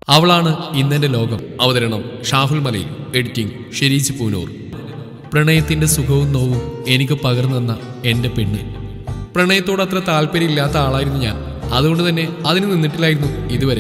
അവളാണ് ഇന്നെന്റെ ലോകം അവതരണം ഷാഹുൽ മലയിൽ എഡിറ്റിംഗ് ഷെരീജ് പൂനൂർ പ്രണയത്തിന്റെ സുഖവും നോവും എനിക്ക് പകർന്നു തന്ന എന്റെ പെണ്ണ് പ്രണയത്തോട് അത്ര താല്പര്യമില്ലാത്ത ആളായിരുന്നു ഞാൻ അതുകൊണ്ട് തന്നെ അതിന് നിന്നിട്ടില്ലായിരുന്നു ഇതുവരെ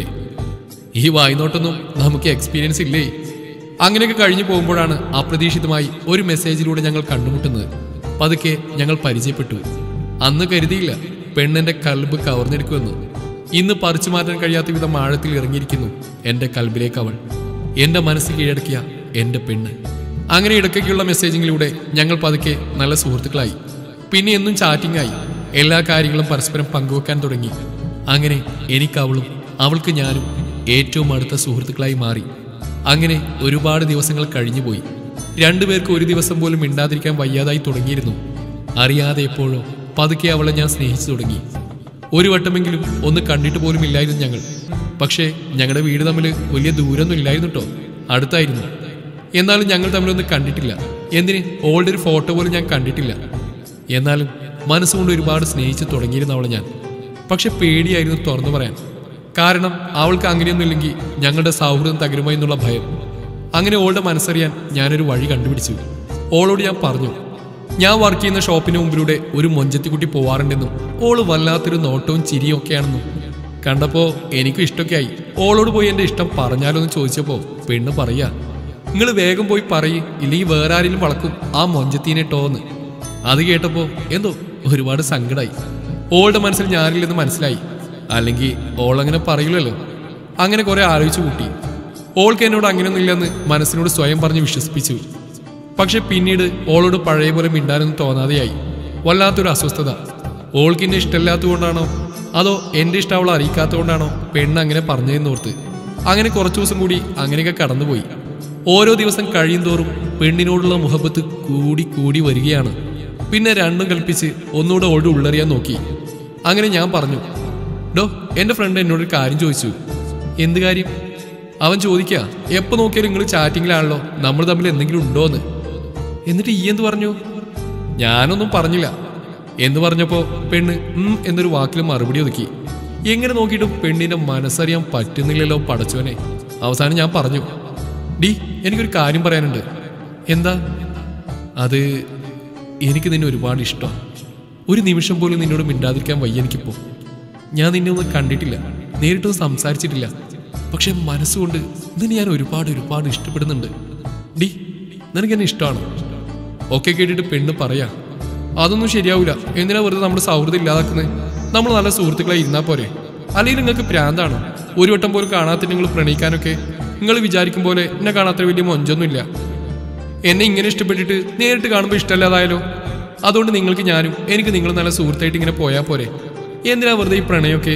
ഈ വായ്നോട്ടൊന്നും നമുക്ക് എക്സ്പീരിയൻസ് ഇല്ലേ അങ്ങനെയൊക്കെ കഴിഞ്ഞു പോകുമ്പോഴാണ് അപ്രതീക്ഷിതമായി ഒരു മെസ്സേജിലൂടെ ഞങ്ങൾ കണ്ടുമുട്ടുന്നത് പതുക്കെ ഞങ്ങൾ പരിചയപ്പെട്ടു അന്ന് കരുതിയില്ല പെണ്ണെന്റെ കൽബ് കവർന്നെടുക്കുമെന്ന് ഇന്ന് പറിച്ചു മാറ്റാൻ കഴിയാത്ത വിധം ആഴത്തിൽ ഇറങ്ങിയിരിക്കുന്നു എന്റെ കൽബിലേക്ക് അവൾ എന്റെ മനസ്സ് കീഴടക്കിയ എന്റെ പെണ്ണ് അങ്ങനെ ഇടയ്ക്കൊക്കെയുള്ള മെസ്സേജിങ്ങിലൂടെ ഞങ്ങൾ പതുക്കെ നല്ല സുഹൃത്തുക്കളായി പിന്നെ എന്നും ചാറ്റിംഗ് ആയി എല്ലാ കാര്യങ്ങളും പരസ്പരം പങ്കുവെക്കാൻ തുടങ്ങി അങ്ങനെ എനിക്ക് അവളും അവൾക്ക് ഞാനും ഏറ്റവും അടുത്ത സുഹൃത്തുക്കളായി മാറി അങ്ങനെ ഒരുപാട് ദിവസങ്ങൾ കഴിഞ്ഞുപോയി രണ്ടുപേർക്ക് ഒരു ദിവസം പോലും മിണ്ടാതിരിക്കാൻ വയ്യാതായി തുടങ്ങിയിരുന്നു അറിയാതെ എപ്പോഴോ പതുക്കെ അവളെ ഞാൻ സ്നേഹിച്ചു തുടങ്ങി ഒരു വട്ടമെങ്കിലും ഒന്ന് കണ്ടിട്ട് പോലും ഇല്ലായിരുന്നു ഞങ്ങൾ പക്ഷേ ഞങ്ങളുടെ വീട് തമ്മിൽ വലിയ ദൂരമൊന്നും ഇല്ലായിരുന്നു കേട്ടോ അടുത്തായിരുന്നു എന്നാലും ഞങ്ങൾ തമ്മിലൊന്നും കണ്ടിട്ടില്ല എന്തിന് ഓൾഡ് ഒരു ഫോട്ടോ പോലും ഞാൻ കണ്ടിട്ടില്ല എന്നാലും മനസ്സുകൊണ്ട് ഒരുപാട് സ്നേഹിച്ച് തുടങ്ങിയിരുന്നു അവളെ ഞാൻ പക്ഷെ പേടിയായിരുന്നു തുറന്നു പറയാൻ കാരണം അവൾക്ക് അങ്ങനെയൊന്നും ഇല്ലെങ്കിൽ ഞങ്ങളുടെ സൗഹൃദം തകരുമോ എന്നുള്ള ഭയം അങ്ങനെ ഓളുടെ മനസ്സറിയാൻ ഞാനൊരു വഴി കണ്ടുപിടിച്ചു ഓളോട് ഞാൻ പറഞ്ഞു ഞാൻ വർക്ക് ചെയ്യുന്ന ഷോപ്പിന് മുമ്പിലൂടെ ഒരു മൊഞ്ചത്തിക്കുട്ടി പോവാറുണ്ടെന്നും ഓള് വല്ലാത്തൊരു നോട്ടവും ചിരിയും ഒക്കെയാണെന്നും കണ്ടപ്പോ എനിക്കും ഇഷ്ടമൊക്കെ ആയി ഓളോട് പോയി എന്റെ ഇഷ്ടം പറഞ്ഞാലോ എന്ന് ചോദിച്ചപ്പോ പെണ്ണ് പറയാ നിങ്ങൾ വേഗം പോയി പറയും ഇല്ലെങ്കിൽ വേറെ ആരെങ്കിലും വളക്കും ആ മൊഞ്ചത്തീനെ ടോന്ന് അത് കേട്ടപ്പോ എന്തോ ഒരുപാട് സങ്കടായി ഓളുടെ മനസ്സിൽ ഞാനില്ലെന്ന് മനസ്സിലായി അല്ലെങ്കിൽ ഓൾ അങ്ങനെ പറയില്ലല്ലോ അങ്ങനെ കുറെ ആലോചിച്ചു കൂട്ടി ഓൾക്ക് എന്നോട് അങ്ങനെയൊന്നും ഇല്ലെന്ന് മനസ്സിനോട് സ്വയം പറഞ്ഞ് വിശ്വസിപ്പിച്ചു പക്ഷെ പിന്നീട് ഓളോട് പഴയ പോലെ മിണ്ടാനൊന്നും തോന്നാതെയായി വല്ലാത്തൊരു അസ്വസ്ഥത ഓൾക്ക് എന്നെ ഇഷ്ടമില്ലാത്തതുകൊണ്ടാണോ അതോ എന്റെ ഇഷ്ടം അവൾ അറിയിക്കാത്തതുകൊണ്ടാണോ പെണ്ണ് അങ്ങനെ പറഞ്ഞതെന്നോർത്ത് അങ്ങനെ കുറച്ചു ദിവസം കൂടി അങ്ങനെയൊക്കെ കടന്നുപോയി ഓരോ ദിവസം കഴിയും തോറും പെണ്ണിനോടുള്ള മുഹബത്ത് കൂടി കൂടി വരികയാണ് പിന്നെ രണ്ടും കൽപ്പിച്ച് ഒന്നുകൂടെ ഓടി ഉള്ളറിയാൻ നോക്കി അങ്ങനെ ഞാൻ പറഞ്ഞു ഡോ എന്റെ ഫ്രണ്ട് എന്നോടൊരു കാര്യം ചോദിച്ചു എന്ത് കാര്യം അവൻ ചോദിക്കുക എപ്പോ നോക്കിയാലും നിങ്ങൾ ചാറ്റിങ്ങിലാണല്ലോ നമ്മൾ തമ്മിൽ എന്തെങ്കിലും ഉണ്ടോന്ന് എന്നിട്ട് ഈ എന്ത് പറഞ്ഞു ഞാനൊന്നും പറഞ്ഞില്ല എന്ന് പറഞ്ഞപ്പോ പെണ്ണ് ഉം എന്നൊരു വാക്കിൽ മറുപടി ഒതുക്കി എങ്ങനെ നോക്കിയിട്ടും പെണ്ണിന്റെ മനസ്സറിയാൻ പറ്റുന്നില്ലല്ലോ പടച്ചോനെ അവസാനം ഞാൻ പറഞ്ഞു ഡി എനിക്കൊരു കാര്യം പറയാനുണ്ട് എന്താ അത് എനിക്ക് നിന്നെ ഒരുപാട് ഇഷ്ടമാണ് ഒരു നിമിഷം പോലും നിന്നോട് മിണ്ടാതിരിക്കാൻ വയ്യ എനിക്കിപ്പോ ഞാൻ നിന്നെ ഒന്നും കണ്ടിട്ടില്ല നേരിട്ടൊന്നും സംസാരിച്ചിട്ടില്ല പക്ഷെ മനസ്സുകൊണ്ട് നിന്നെ ഞാൻ ഒരുപാട് ഒരുപാട് ഇഷ്ടപ്പെടുന്നുണ്ട് ഡി നിനക്ക് എന്നെ ഇഷ്ടമാണ് ഒക്കെ കേട്ടിട്ട് പെണ്ണ് പറയാ അതൊന്നും ശരിയാവില്ല എന്തിനാ വെറുതെ നമ്മുടെ സൗഹൃദം ഇല്ലാതാക്കുന്നത് നമ്മൾ നല്ല സുഹൃത്തുക്കളായി ഇരുന്നാ പോരെ അല്ലെങ്കിൽ നിങ്ങൾക്ക് പ്രാന്താണോ ഒരു വട്ടം പോലും കാണാത്ത നിങ്ങൾ പ്രണയിക്കാനൊക്കെ നിങ്ങൾ വിചാരിക്കും പോലെ എന്നെ കാണാത്ത വലിയ മൊഞ്ചൊന്നുമില്ല എന്നെ ഇങ്ങനെ ഇഷ്ടപ്പെട്ടിട്ട് നേരിട്ട് കാണുമ്പോൾ ഇഷ്ടമല്ലാതായാലോ അതുകൊണ്ട് നിങ്ങൾക്ക് ഞാനും എനിക്ക് നിങ്ങൾ നല്ല സുഹൃത്തായിട്ട് ഇങ്ങനെ പോയാൽ പോരെ എന്തിനാ വെറുതെ ഈ പ്രണയമൊക്കെ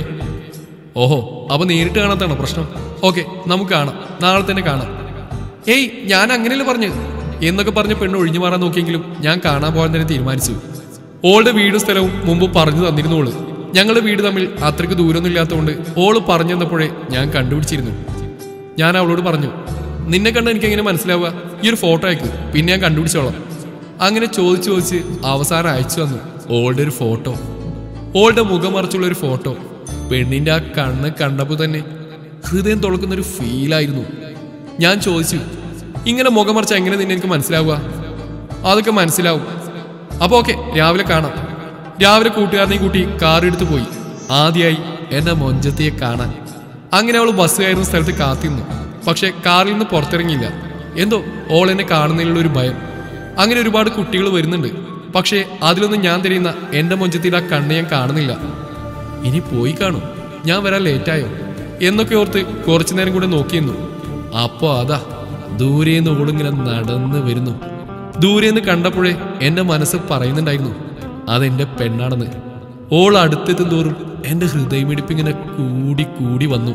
ഓഹോ അപ്പൊ നേരിട്ട് കാണാത്താണോ പ്രശ്നം ഓക്കെ നമുക്ക് കാണാം നാളെ തന്നെ കാണാം ഏയ് ഞാൻ അങ്ങനെയല്ലേ പറഞ്ഞു എന്നൊക്കെ പറഞ്ഞ് പെണ്ണ് ഒഴിഞ്ഞു മാറാൻ നോക്കിയെങ്കിലും ഞാൻ കാണാൻ പോകാൻ തന്നെ തീരുമാനിച്ചു ഓളുടെ വീടും സ്ഥലവും മുമ്പ് പറഞ്ഞു തന്നിരുന്നോള് ഞങ്ങളുടെ വീട് തമ്മിൽ അത്രയ്ക്ക് ദൂരമൊന്നും ഇല്ലാത്തതുകൊണ്ട് ഓള് പറഞ്ഞു തന്നപ്പോഴേ ഞാൻ കണ്ടുപിടിച്ചിരുന്നു ഞാൻ അവളോട് പറഞ്ഞു നിന്നെ കണ്ട എനിക്ക് എങ്ങനെ മനസ്സിലാവുക ഈ ഒരു ഫോട്ടോ അയക്ക് പിന്നെ ഞാൻ കണ്ടുപിടിച്ചോളാം അങ്ങനെ ചോദിച്ചു ചോദിച്ച് അവസാനം അയച്ചു തന്നു ഓളുടെ ഒരു ഫോട്ടോ ഓളുടെ മുഖം മറച്ചുള്ള ഒരു ഫോട്ടോ പെണ്ണിന്റെ ആ കണ്ണ് കണ്ടപ്പോൾ തന്നെ ഹൃദയം തുളക്കുന്ന ഒരു ഫീലായിരുന്നു ഞാൻ ചോദിച്ചു ഇങ്ങനെ മുഖം മറിച്ച എങ്ങനെ നിന്നെ എനിക്ക് മനസ്സിലാവുക അതൊക്കെ മനസ്സിലാവും അപ്പൊ ഓക്കെ രാവിലെ കാണാം രാവിലെ കൂട്ടുകാരനെ കൂട്ടി കാർ എടുത്തു പോയി ആദ്യമായി എന്നെ മൊഞ്ചത്തിയെ കാണാൻ അങ്ങനെ അവൾ ബസ് കയറുന്ന സ്ഥലത്ത് കാത്തിരുന്നു പക്ഷെ കാറിൽ നിന്ന് പുറത്തിറങ്ങിയില്ല എന്തോ ഓൾ എന്നെ കാണുന്നതിലുള്ള ഒരു ഭയം അങ്ങനെ ഒരുപാട് കുട്ടികൾ വരുന്നുണ്ട് പക്ഷേ അതിലൊന്നും ഞാൻ തിരിയുന്ന എന്റെ മൊഞ്ചത്തിൽ ആ കണ്ണ് ഞാൻ കാണുന്നില്ല ഇനി പോയി കാണും ഞാൻ വരാൻ ലേറ്റായോ എന്നൊക്കെ ഓർത്ത് കുറച്ചു നേരം കൂടെ നോക്കിയിരുന്നു അപ്പോ അതാ ദൂരേന്ന് ഓളിങ്ങനെ നടന്ന് വരുന്നു ദൂരേന്ന് കണ്ടപ്പോഴേ എന്റെ മനസ്സ് പറയുന്നുണ്ടായിരുന്നു അതെന്റെ പെണ്ണാണെന്ന് ഓൾ അടുത്തെത്തും തോറും എന്റെ ഹൃദയമിടിപ്പിങ്ങനെ കൂടി കൂടി വന്നു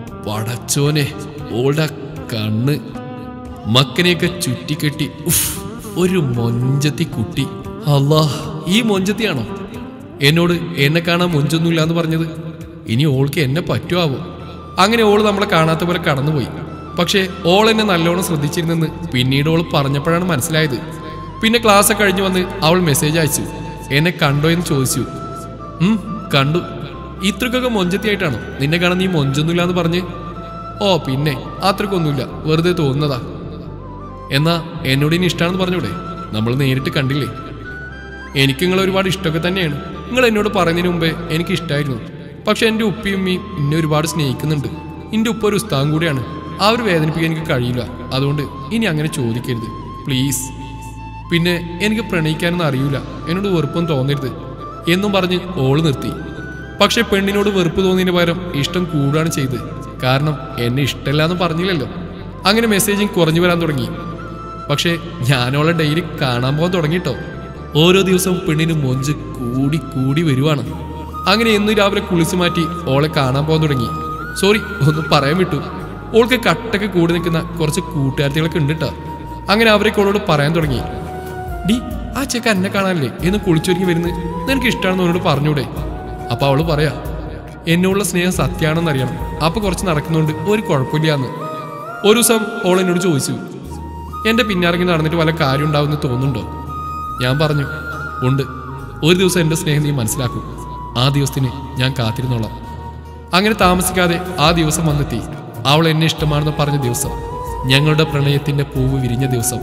പടച്ചോനെ ഓളുടെ ആ കണ്ണ് മക്കനെയൊക്കെ ചുറ്റിക്കെട്ടി ഉഫ് ഒരു മൊഞ്ചത്തി കുട്ടി അല്ലാ ഈ മൊഞ്ചത്തിയാണോ എന്നോട് എന്നെ കാണാൻ മൊഞ്ചൊന്നുമില്ല എന്ന് പറഞ്ഞത് ഇനി ഓൾക്ക് എന്നെ പറ്റുമാവോ അങ്ങനെ ഓള് നമ്മളെ കാണാത്ത പോലെ കടന്നുപോയി പക്ഷേ ഓൾ എന്നെ നല്ലോണം ശ്രദ്ധിച്ചിരുന്നെന്ന് പിന്നീട് ഓൾ പറഞ്ഞപ്പോഴാണ് മനസ്സിലായത് പിന്നെ ക്ലാസ് കഴിഞ്ഞ് വന്ന് അവൾ മെസ്സേജ് അയച്ചു എന്നെ കണ്ടോ എന്ന് ചോദിച്ചു ഉം കണ്ടു ഇത്രക്കൊക്കെ മൊഞ്ചത്തിയായിട്ടാണോ നിന്നെ കാണാൻ നീ മൊഞ്ചൊന്നുമില്ല എന്ന് പറഞ്ഞ് ഓ പിന്നെ അത്രക്കൊന്നുമില്ല വെറുതെ തോന്നുന്നതാ എന്നാ എന്നോട് ഇനി ഇഷ്ടമാണെന്ന് പറഞ്ഞൂടെ നമ്മൾ നേരിട്ട് കണ്ടില്ലേ എനിക്ക് നിങ്ങൾ ഒരുപാട് ഇഷ്ടമൊക്കെ തന്നെയാണ് നിങ്ങൾ എന്നോട് പറയുന്നതിന് മുമ്പേ എനിക്ക് ഇഷ്ടമായിരുന്നു പക്ഷെ എൻ്റെ ഉപ്പയും ഉമ്മയും എന്നെ ഒരുപാട് സ്നേഹിക്കുന്നുണ്ട് എൻ്റെ ഉപ്പ ഒരു ഉസ്താവും കൂടിയാണ് അവർ വേദനിപ്പിക്കാൻ എനിക്ക് കഴിയില്ല അതുകൊണ്ട് ഇനി അങ്ങനെ ചോദിക്കരുത് പ്ലീസ് പിന്നെ എനിക്ക് പ്രണയിക്കാനൊന്നും അറിയില്ല എന്നോട് വെറുപ്പൊന്നും തോന്നരുത് എന്നും പറഞ്ഞ് ഓള് നിർത്തി പക്ഷെ പെണ്ണിനോട് വെറുപ്പ് തോന്നിയതിന് പകരം ഇഷ്ടം കൂടുകയാണ് ചെയ്തത് കാരണം എന്നെ ഇഷ്ടമല്ല എന്ന് പറഞ്ഞില്ലല്ലോ അങ്ങനെ മെസ്സേജിങ് കുറഞ്ഞു വരാൻ തുടങ്ങി പക്ഷേ ഞാനോളെ ഡെയിലി കാണാൻ പോകാൻ തുടങ്ങിട്ടോ ഓരോ ദിവസവും പെണ്ണിന് മൊഞ്ച് കൂടി കൂടി വരുവാണ് അങ്ങനെ എന്നും രാവിലെ കുളിച്ചു മാറ്റി ഓളെ കാണാൻ പോകാൻ തുടങ്ങി സോറി ഒന്ന് പറയാൻ വിട്ടു ഓൾക്ക് കട്ടൊക്കെ കൂടി നിൽക്കുന്ന കുറച്ച് കൂട്ടുകാരികളൊക്കെ ഉണ്ട് കേട്ടോ അങ്ങനെ അവരൊക്കെ ഓളോട് പറയാൻ തുടങ്ങി ഡി ആ ചെക്ക എന്നെ കാണാനല്ലേ എന്ന് കുളിച്ചൊരുങ്ങി വരുന്നത് നിനക്ക് ഇഷ്ടമാണെന്ന് അവനോട് പറഞ്ഞൂടെ അപ്പൊ അവള് പറയാ എന്നോടുള്ള സ്നേഹം സത്യാണെന്ന് അറിയണം അപ്പൊ കുറച്ച് നടക്കുന്നതുകൊണ്ട് ഒരു കുഴപ്പമില്ലാന്ന് ഒരു ദിവസം ഓൾ എന്നോട് ചോദിച്ചു എന്റെ പിന്നാറങ്ങി നടന്നിട്ട് വല്ല കാര്യം ഉണ്ടാവുമെന്ന് തോന്നുന്നുണ്ടോ ഞാൻ പറഞ്ഞു ഉണ്ട് ഒരു ദിവസം എന്റെ സ്നേഹം നീ മനസ്സിലാക്കും ആ ദിവസത്തിന് ഞാൻ കാത്തിരുന്നോളാം അങ്ങനെ താമസിക്കാതെ ആ ദിവസം വന്നെത്തി അവൾ എന്നെ ഇഷ്ടമാണെന്ന് പറഞ്ഞ ദിവസം ഞങ്ങളുടെ പ്രണയത്തിന്റെ പൂവ് വിരിഞ്ഞ ദിവസം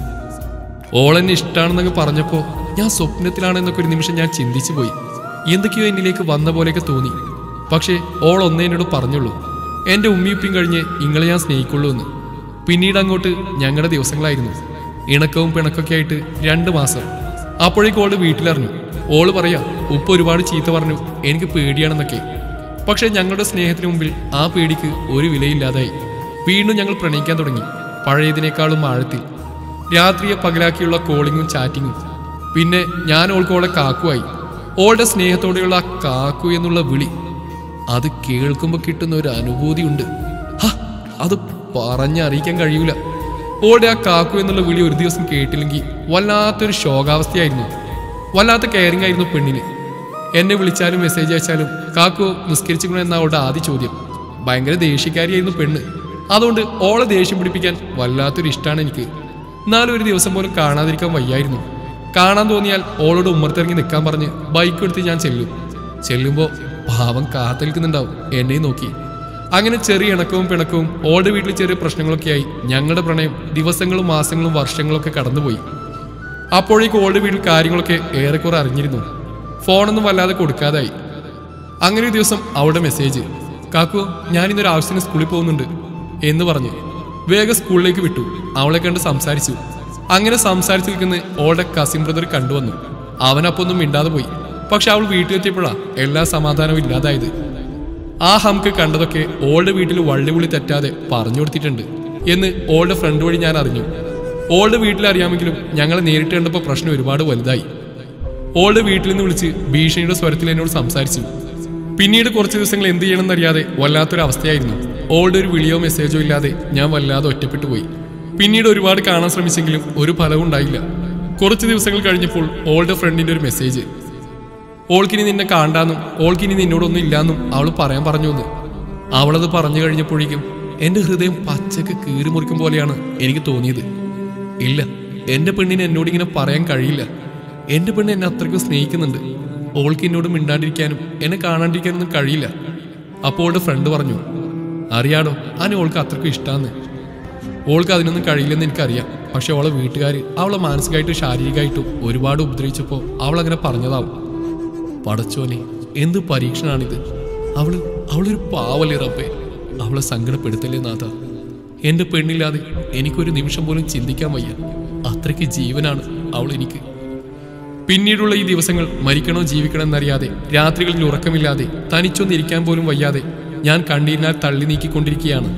ഓൾ എന്നെ ഇഷ്ടമാണെന്നൊക്കെ പറഞ്ഞപ്പോൾ ഞാൻ സ്വപ്നത്തിലാണെന്നൊക്കെ ഒരു നിമിഷം ഞാൻ ചിന്തിച്ചു പോയി എന്തൊക്കെയോ എന്നിലേക്ക് വന്ന പോലെയൊക്കെ തോന്നി പക്ഷേ ഓൾ ഒന്നേ എന്നോട് പറഞ്ഞുള്ളൂ എൻ്റെ ഉമ്മിയുപ്പിയും കഴിഞ്ഞ് ഇങ്ങളെ ഞാൻ സ്നേഹിക്കുള്ളൂ എന്ന് പിന്നീട് അങ്ങോട്ട് ഞങ്ങളുടെ ദിവസങ്ങളായിരുന്നു ഇണക്കവും പിണക്കൊക്കെ ആയിട്ട് രണ്ട് മാസം അപ്പോഴേക്കും ഓള് വീട്ടിലറിഞ്ഞു ഓള് പറയാ ഉപ്പ ഒരുപാട് ചീത്ത പറഞ്ഞു എനിക്ക് പേടിയാണെന്നൊക്കെ പക്ഷെ ഞങ്ങളുടെ സ്നേഹത്തിന് മുമ്പിൽ ആ പേടിക്ക് ഒരു വിലയില്ലാതായി വീണ്ടും ഞങ്ങൾ പ്രണയിക്കാൻ തുടങ്ങി പഴയതിനേക്കാളും ആഴത്തിൽ രാത്രിയെ പകലാക്കിയുള്ള കോളിങ്ങും ചാറ്റിങ്ങും പിന്നെ ഞാൻ ഓൾക്കോളെ കാക്കുവായി ഓളുടെ സ്നേഹത്തോടെയുള്ള ആ കാക്കു എന്നുള്ള വിളി അത് കേൾക്കുമ്പോൾ കിട്ടുന്ന ഒരു അനുഭൂതിയുണ്ട് ഹ, അത് പറഞ്ഞറിയിക്കാൻ കഴിയൂല ഓളുടെ ആ കാക്കു എന്നുള്ള വിളി ഒരു ദിവസം കേട്ടില്ലെങ്കിൽ വല്ലാത്തൊരു ശോകാവസ്ഥയായിരുന്നു വല്ലാത്ത കെയറിംഗ് ആയിരുന്നു പെണ്ണിന് എന്നെ വിളിച്ചാലും മെസ്സേജ് അയച്ചാലും കാക്കു നിസ്കരിച്ചിരിക്കണോ എന്ന അവളുടെ ആദ്യ ചോദ്യം ഭയങ്കര ദേഷ്യക്കാരിയായിരുന്നു പെണ്ണ് അതുകൊണ്ട് ഓളെ ദേഷ്യം പിടിപ്പിക്കാൻ വല്ലാത്തൊരു ഇഷ്ടമാണ് എനിക്ക് എന്നാലും ഒരു ദിവസം പോലും കാണാതിരിക്കാൻ വയ്യായിരുന്നു കാണാൻ തോന്നിയാൽ ഓളോട് ഉമ്മർത്തിറങ്ങി നിൽക്കാൻ പറഞ്ഞ് ബൈക്ക് എടുത്ത് ഞാൻ ചെല്ലും ചെല്ലുമ്പോൾ പാവം കാത്തിരിക്കുന്നുണ്ടാവും എന്നെയും നോക്കി അങ്ങനെ ചെറിയ ഇണക്കവും പിണക്കവും ഓളുടെ വീട്ടിൽ ചെറിയ പ്രശ്നങ്ങളൊക്കെയായി ഞങ്ങളുടെ പ്രണയം ദിവസങ്ങളും മാസങ്ങളും വർഷങ്ങളൊക്കെ കടന്നുപോയി അപ്പോഴേക്കും ഓളുടെ വീട്ടിൽ കാര്യങ്ങളൊക്കെ ഏറെക്കുറെ അറിഞ്ഞിരുന്നു ഫോണൊന്നും വല്ലാതെ കൊടുക്കാതായി അങ്ങനെ ഒരു ദിവസം അവളുടെ മെസ്സേജ് കാക്കു ഞാൻ ഇന്നൊരു ആവശ്യത്തിന് സ്കൂളിൽ പോകുന്നുണ്ട് എന്ന് പറഞ്ഞു വേഗം സ്കൂളിലേക്ക് വിട്ടു അവളെ കണ്ട് സംസാരിച്ചു അങ്ങനെ സംസാരിച്ചു നിൽക്കുന്ന ഓളുടെ കസിൻ ബ്രദർ കണ്ടുവന്നു അവനപ്പൊന്നും മിണ്ടാതെ പോയി പക്ഷെ അവൾ വീട്ടിലെത്തിയപ്പോഴാ എല്ലാ സമാധാനവും ഇല്ലാതായത് ആ ഹംക്ക് കണ്ടതൊക്കെ ഓളുടെ വീട്ടിൽ വള്ളിവിളി തെറ്റാതെ പറഞ്ഞു കൊടുത്തിട്ടുണ്ട് എന്ന് ഓളുടെ ഫ്രണ്ട് വഴി ഞാൻ അറിഞ്ഞു ഓളുടെ വീട്ടിൽ അറിയാമെങ്കിലും ഞങ്ങളെ നേരിട്ട് കണ്ടപ്പോൾ പ്രശ്നം ഒരുപാട് വലുതായി ഓളുടെ വീട്ടിൽ നിന്ന് വിളിച്ച് ഭീഷണിയുടെ സ്വരത്തിൽ എന്നോട് സംസാരിച്ചു പിന്നീട് കുറച്ച് ദിവസങ്ങൾ എന്ത് ചെയ്യണമെന്നറിയാതെ വല്ലാത്തൊരു അവസ്ഥയായിരുന്നു ഓളുടെ ഒരു വിളിയോ മെസ്സേജോ ഇല്ലാതെ ഞാൻ വല്ലാതെ ഒറ്റപ്പെട്ടു പോയി പിന്നീട് ഒരുപാട് കാണാൻ ശ്രമിച്ചെങ്കിലും ഒരു ഫലവും ഉണ്ടായില്ല കുറച്ച് ദിവസങ്ങൾ കഴിഞ്ഞപ്പോൾ ഓളുടെ ഫ്രണ്ടിന്റെ ഒരു മെസ്സേജ് ഓൾക്കിനി നിന്നെ കാണ്ടാന്നും ഓൾക്കിനി നിന്നോടൊന്നും ഇല്ലാന്നും അവൾ പറയാൻ പറഞ്ഞു എന്ന് അവളത് പറഞ്ഞു കഴിഞ്ഞപ്പോഴേക്കും എന്റെ ഹൃദയം പച്ചക്ക് കീറി മുറിക്കും പോലെയാണ് എനിക്ക് തോന്നിയത് ഇല്ല എന്റെ പെണ്ണിന് എന്നോട് ഇങ്ങനെ പറയാൻ കഴിയില്ല എന്റെ പെണ്ണ് എന്നെ അത്രയ്ക്കും സ്നേഹിക്കുന്നുണ്ട് ഓൾക്ക് എന്നോട് മിണ്ടാണ്ടിരിക്കാനും എന്നെ കാണാണ്ടിരിക്കാനൊന്നും കഴിയില്ല അപ്പോൾ ഓളുടെ ഫ്രണ്ട് പറഞ്ഞു അറിയാടോ അനി ഓൾക്ക് അത്രയ്ക്കും ഇഷ്ടാന്ന് ഓൾക്ക് അതിനൊന്നും കഴിയില്ലെന്ന് എനിക്കറിയാം പക്ഷെ അവളെ വീട്ടുകാർ അവളെ മാനസികമായിട്ടും ശാരീരികമായിട്ടും ഒരുപാട് ഉപദ്രവിച്ചപ്പോൾ അവൾ അങ്ങനെ പറഞ്ഞതാവും പടച്ചോനെ എന്ത് പരീക്ഷണാണിത് അവള് അവളൊരു പാവല്ലേ റബ്ബേ അവളെ സങ്കടപ്പെടുത്തല്ലേ നാഥ എന്റെ പെണ്ണില്ലാതെ എനിക്കൊരു നിമിഷം പോലും ചിന്തിക്കാൻ വയ്യ അത്രയ്ക്ക് ജീവനാണ് അവൾ എനിക്ക് പിന്നീടുള്ള ഈ ദിവസങ്ങൾ മരിക്കണോ ജീവിക്കണോ എന്നറിയാതെ രാത്രികളിൽ ഉറക്കമില്ലാതെ തനിച്ചൊന്നിരിക്കാൻ പോലും വയ്യാതെ ഞാൻ കണ്ണീരിനാൽ തള്ളി നീക്കിക്കൊണ്ടിരിക്കുകയാണ്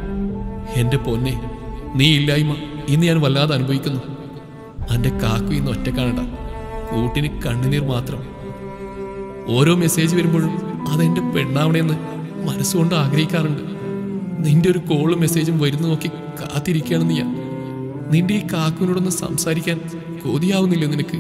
എന്റെ പൊന്നെ നീ ഇല്ലായ്മ ഇന്ന് ഞാൻ വല്ലാതെ അനുഭവിക്കുന്നു എന്റെ കാക്കു ഇന്ന് ഒറ്റക്കാണട കൂട്ടിന് കണ്ണുനീർ മാത്രം ഓരോ മെസ്സേജ് വരുമ്പോഴും അതെന്റെ പെണ്ണാവണമെന്ന് മനസ്സുകൊണ്ട് ആഗ്രഹിക്കാറുണ്ട് നിന്റെ ഒരു കോളും മെസ്സേജും വരുന്നു നോക്കി കാത്തിരിക്കുകയാണെന്ന് ഞാൻ നിന്റെ ഈ കാക്കുവിനോടൊന്ന് സംസാരിക്കാൻ കൊതിയാവുന്നില്ല നിനക്ക്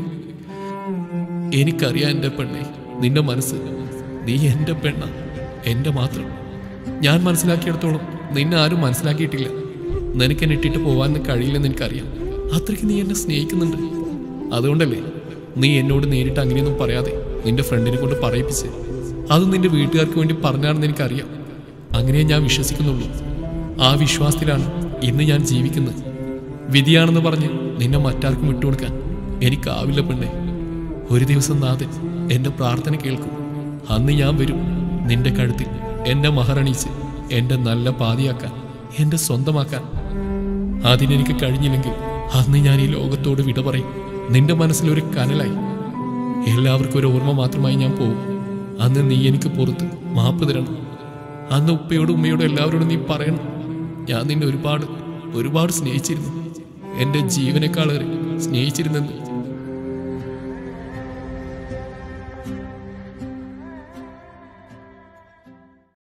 എനിക്കറിയാം എൻ്റെ പെണ്ണെ നിന്റെ മനസ്സ് നീ എൻ്റെ പെണ്ണ എൻ്റെ മാത്രം ഞാൻ മനസ്സിലാക്കിയിടത്തോളം നിന്നെ ആരും മനസ്സിലാക്കിയിട്ടില്ല നിനക്ക് എന്നെ ഇട്ടിട്ട് പോകാൻ കഴിയില്ലെന്ന് എനിക്കറിയാം അത്രയ്ക്ക് നീ എന്നെ സ്നേഹിക്കുന്നുണ്ട് അതുകൊണ്ടല്ലേ നീ എന്നോട് നേരിട്ട് അങ്ങനെയൊന്നും പറയാതെ നിന്റെ ഫ്രണ്ടിനെ കൊണ്ട് പറയിപ്പിച്ച് അത് നിന്റെ വീട്ടുകാർക്ക് വേണ്ടി പറഞ്ഞാണെന്ന് എനിക്കറിയാം അങ്ങനെ ഞാൻ വിശ്വസിക്കുന്നുള്ളൂ ആ വിശ്വാസത്തിലാണ് ഇന്ന് ഞാൻ ജീവിക്കുന്നത് വിധിയാണെന്ന് പറഞ്ഞ് നിന്നെ മറ്റാർക്കും വിട്ടുകൊടുക്കാൻ എനിക്കാവില്ല പെണ്ണെ ഒരു ദിവസം നാഥൻ എന്റെ പ്രാർത്ഥന കേൾക്കും അന്ന് ഞാൻ വരും നിന്റെ കഴുത്തിൽ എന്റെ മഹറണീച്ച് എന്റെ നല്ല പാതിയാക്കാൻ എന്റെ സ്വന്തമാക്കാൻ അതിനെനിക്ക് കഴിഞ്ഞില്ലെങ്കിൽ അന്ന് ഞാൻ ഈ ലോകത്തോട് വിട പറയും നിന്റെ മനസ്സിലൊരു കനലായി എല്ലാവർക്കും ഒരു ഓർമ്മ മാത്രമായി ഞാൻ പോകും അന്ന് നീ എനിക്ക് പുറത്ത് മാപ്പ് തരണം അന്ന് ഉപ്പയോടും ഉമ്മയോടും എല്ലാവരോടും നീ പറയണം ഞാൻ നിന്നെ ഒരുപാട് ഒരുപാട് സ്നേഹിച്ചിരുന്നു എൻ്റെ ജീവനേക്കാളേറെ സ്നേഹിച്ചിരുന്നെന്ന്